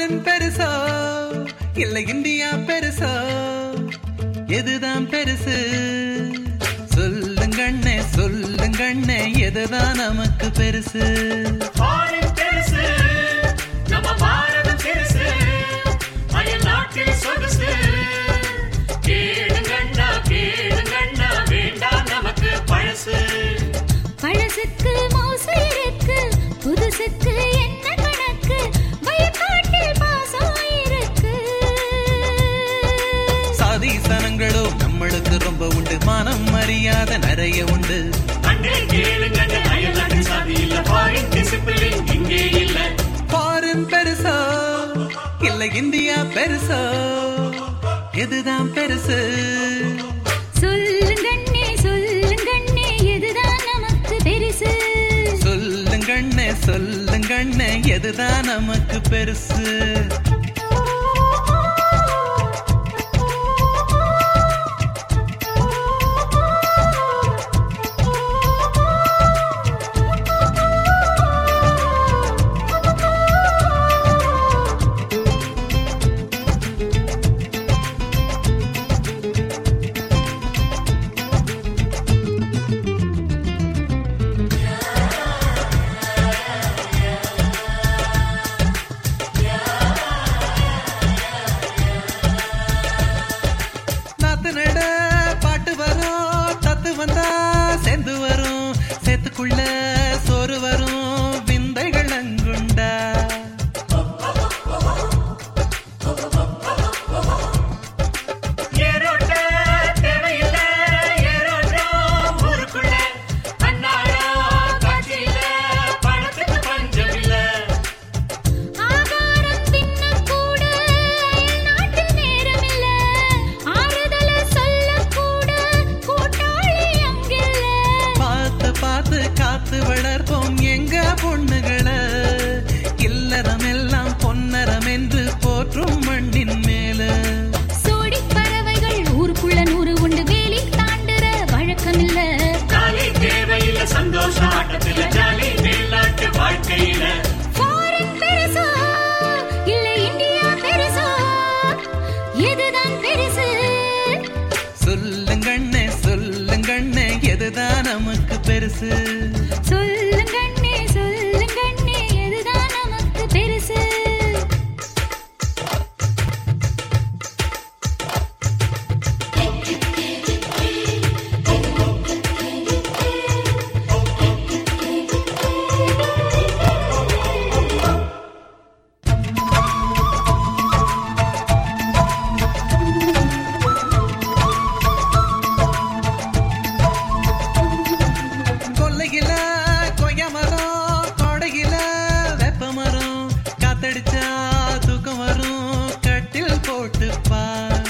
Foreign பெருசா இல்ல India பெருசா எதுதான் பெருசு சொல்லுங்கண்ணே சொல்லுங்கண்ணே எதுதான் நமக்கு பெருசு ஃபாரின் பெருசு நம்ம பாரதம் பெருசு அயல் நாட்டில் சொகுசு கேளுங்கண்ணா கேளுங்கண்ணா வேண்டாம் நமக்கு பழசு பழசுக்கு மவுசு இருக்கு புதுசுக்கு என்ன கணக்கு வயக்காட்டில் பாசம் இருக்கு சாதி சனங்களோ நம்மளுக்கு ரொம்ப உண்டு மானம் மரியாதை நிறைய உண்டு அண்டே கேளுங்கண்ணே அயல் நாட்டில் சாதி இல்ல ஃபாரின் டிசிப்ளின் இங்கே இல்ல ஃபாரின் பெருசா இல்ல இந்தியா பெருசா எதுதான் பெருசு சொல்லுங்கண்ணே சொல்லுங்கண்ணே எதுதான் நமக்கு பெருசு சொல்லுங்கண்ணே சொல்லுங்கண்ணே எதுதான் நமக்கு பெருசு நாத்து நட பாட்டு வரும் தத்து வந்தா சேர்ந்து வரும் சேத்துக்குள்ள சோறு வரும் விந்தைகள் அங்குண்டா ஏரோட்ட தேவையில்ல ஏரோட்டம் ஊருக்குள்ள அன்னாடம் காட்சியில பணத்துக்கு பஞ்சம் இல்ல ஆகாரம் தின்னக்கூட நாட்டில் நேரமில்ல ஆறுதல சொல்லக்கூட கூட்டாளி அங்கில்ல பார்த்து பார்த்து காத்து வளர்ப்போம் எங்க பொண்ணுகளை இல்லறம் எல்லாம் பொன்னரம் என்று போற்றும் மண்ணின் மேல சோடி பறவைகள் ஊருக்குள்ள நூறு உண்டு வேலி தாண்டுற வழக்கமில்ல ஜாலி தேவையில்ல சந்தோஷ ஆட்டத்துல ஜாலி மேலாட்டு வாழ்க்கையில ஃபாரின் பெருசா இல்ல இந்தியா பெருசா எதுதான் பெருசு சொல்லுங்கண்ணே சொல்லுங்கண்ணே எதுதான் நமக்கு பெருசு சொல்லுங்கண்ணே சொல்லுங்கண்ணே எதுதான் நமக்கு பெருசு கொல்லையில கொய்யா மரம் கோடையில வேப்ப மரம் காத்தடிச்சா தூக்கம் வரும் கட்டில் போட்டு பார்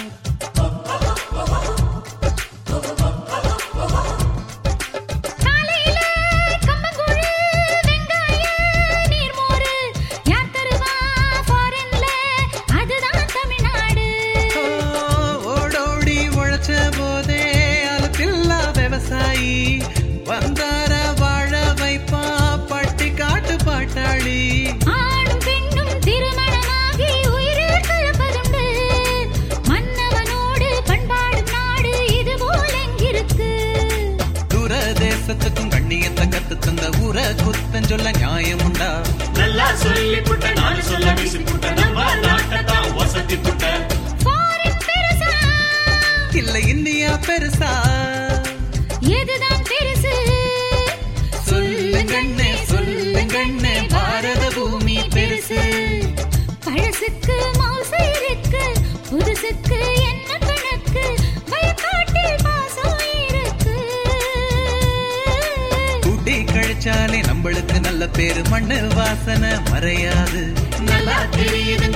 காலையில கம்பங்கூழு வெங்காய நீர்மோரு யார் தருவா ஃபாரின்ல அதுதான் தமிழ்நாடு ஓ, ஓடோடி உழைச்ச போதே அலுப்பில்லா விவசாயி வந்தார வாழ வைப்பா பட்டி காட்டு பாட்டாளி ஆணும் பெண்ணும் திருமணமாகி உயிரில் கலப்பதுண்டு மன்னவனோடு பண்பாடும் நாடு இது போல் எங்கிருக்கு தூர தேசத்துக்கும் கண்ணியத்தை கத்து தந்த ஊர குத்தம் சொல்ல நியாயம் உண்டா நல்லா சொல்லி புட்ட நான் சொல்ல வீசி புட்ட நம்ம நாட்டத்தான் வசதி புட்ட ஃபாரின் பெருசா இல்ல இந்தியா பெருசா எதுதான் பெருசு சொல்லுங்கண்ணே, சொல்லுங்கண்ணே, பாரத பூமி பெருசு. பழசுக்கு மவுசு இருக்கு புதுசுக்கு என்ன கணக்கு வயக்காட்டில் பாசம் இருக்கு கூட்டி கழிச்சாலே நம்மளுக்கு நல்ல பேரு மண்ணு வாசனை மறையாது நல்லா தெரியுதுங்க